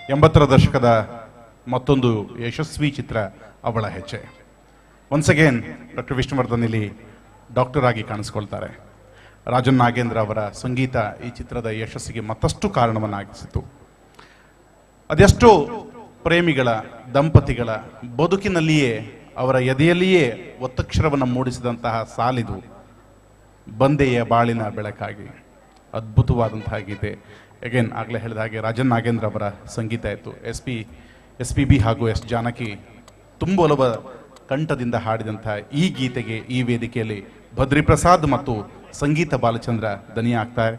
ಎಂಬತ್ತರ ದಶಕದ ಮತ್ತೊಂದು ಯಶಸ್ವಿ ಚಿತ್ರ ಅವಳ ಹೆಜ್ಜೆ ಒನ್ಸ್ ಅಗೇನ್ ಡಾಕ್ಟರ್ ವಿಷ್ಣುವರ್ಧನ್ ಇಲ್ಲಿ ಡಾಕ್ಟರ್ ಆಗಿ ಕಾಣಿಸ್ಕೊಳ್ತಾರೆ ರಾಜನ್ ನಾಗೇಂದ್ರ ಅವರ ಸಂಗೀತ ಈ ಚಿತ್ರದ ಯಶಸ್ಸಿಗೆ ಮತ್ತಷ್ಟು ಕಾರಣವನ್ನಾಗಿಸಿತು ಅದೆಷ್ಟೋ ಪ್ರೇಮಿಗಳ ದಂಪತಿಗಳ ಬದುಕಿನಲ್ಲಿಯೇ ಅವರ ಎದೆಯಲ್ಲಿಯೇ ಒತ್ತಕ್ಷರವನ್ನು ಮೂಡಿಸಿದಂತಹ ಸಾಲಿದು ಬಂದೆಯ ಬಾಳಿನ ಬೆಳಕಾಗಿ ಅದ್ಭುತವಾದಂತಹ ಗೀತೆ ಅಗೇನ್ ಆಗಲೇ ಹೇಳಿದ ಹಾಗೆ ರಾಜನ್ ನಾಗೇಂದ್ರ ಅವರ ಸಂಗೀತ ಇತ್ತು S P S P B ಹಾಗೂ ಎಸ್ ಜಾನಕಿ ತುಂಬೊಲವ ಕಂಠದಿಂದ ಹಾಡಿದಂತಹ ಈ ಗೀತೆಗೆ ಈ ವೇದಿಕೆಯಲ್ಲಿ ಭದ್ರಿ ಪ್ರಸಾದ್ ಮತ್ತು ಸಂಗೀತ ಬಾಲಚಂದ್ರ ದನಿ ಆಗ್ತಾರೆ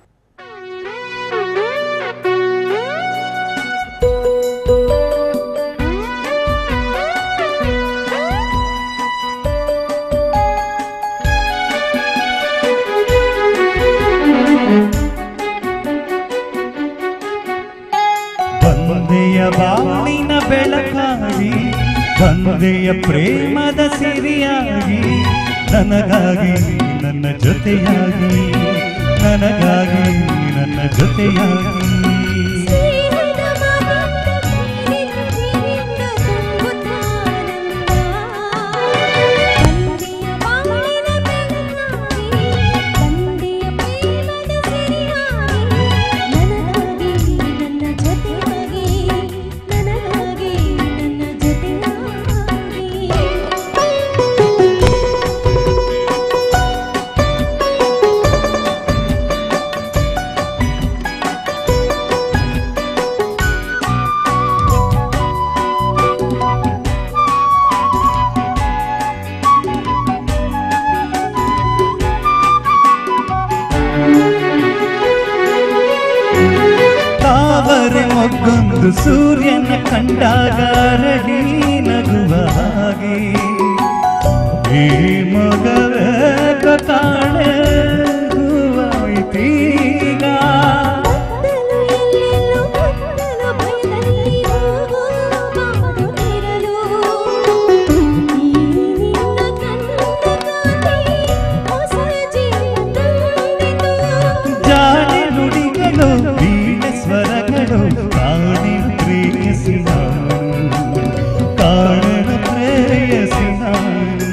ಬಂದೆಯ ಬಾಳಿನ ಬೆಳಕಾಗಿ ಬಂದೆಯ ಪ್ರೇಮದ ಸಿರಿಯಾಗಿ ನನಗಾಗಿ ನನ್ನ ಜೊತೆಯಾಗಿ ನನಗಾಗಿ ನನ್ನ ಜೊತೆಯಾಗಿ ತಾವರೆ ಮೊಗ್ಗೊಂದು ಸೂರ್ಯನ ಕಂಡಾಗ ಅರಳಿ ನಗುವ ಹಾಗೆ ಈ ಮಗವೇ ಕಾಣೆ ಹೂವಾಯ್ತೀಗ ಜಾಣೆ ನುಡಿಗಳು ವೀಣ ಸ್ವರಗಳು ಕಾಣಿ ಪ್ರೇಯಸಿ ನಾನು ಕಾರಣ ಪ್ರೇಯಸಿ ನಾನು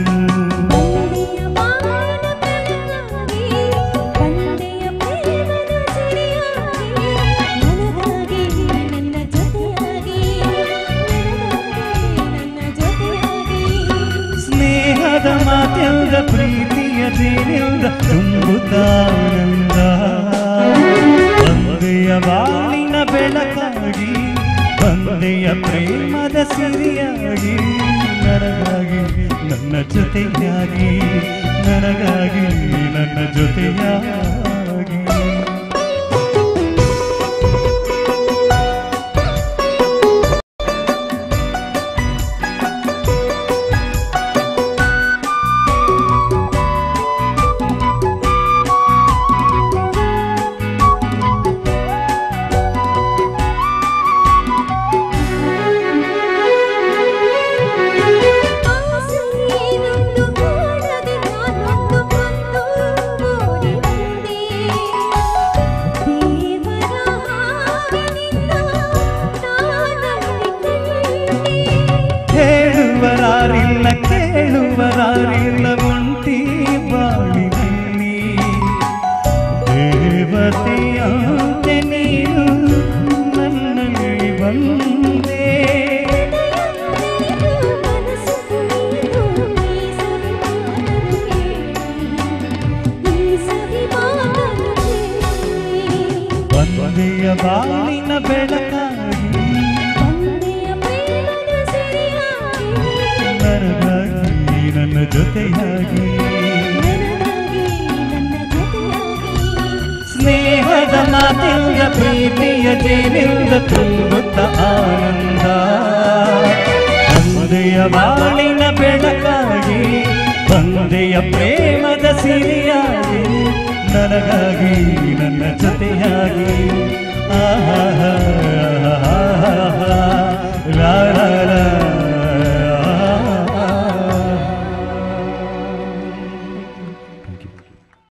ಸ್ನೇಹದ ಮಾತೆಲ್ದ ಪ್ರೀತಿಯ ಜೇನೆಲ್ದ ತುಂಬುತ್ತಾನಂದ ಬಂದೆಯ ಬಾಳಿನ ಬೆಳಕಾಗಿ ಬಂದೆಯ ಪ್ರೇಮದ ಸಿರಿಯಾಗಿ ನನಗಾಗಿ ನನ್ನ ಜೊತೆಯಾಗಿ ನನಗಾಗಿ ನನ್ನ ಜೊತೆಯಾಗಿ ಹೇಳುವರಾರಿಲ್ಲ ಕೇಳುವರಾರಿಲ್ಲ ಒಂಟಿ ಬಾಳಿನಲ್ಲಿ ದೇವತೆಯಂತೆ ನೀನು ನನ್ನಲ್ಲಿ ಬಂದೆ ಬಂದೆಯ ಬಾಳಿನ ಬೆಳಕಾಗಿ ನನಗಾಗಿ ನನ್ನ ಜೊತೆಯಾಗಿ ಸ್ನೇಹದ ಮಾತಿಂದ ಪ್ರೀತಿಯ ಜೇನಿಂದ ತುಂಬುತ್ತ ಆನಂದ ಬಂದೆಯ ಬಾಳಿನ ಬೆಳಕಾಗಿ ಬಂದೆಯ ಪ್ರೇಮದ ಸಿರಿಯಾಗಿ ನನಗಾಗಿ ನನ್ನ ಜೊತೆಯಾಗಿ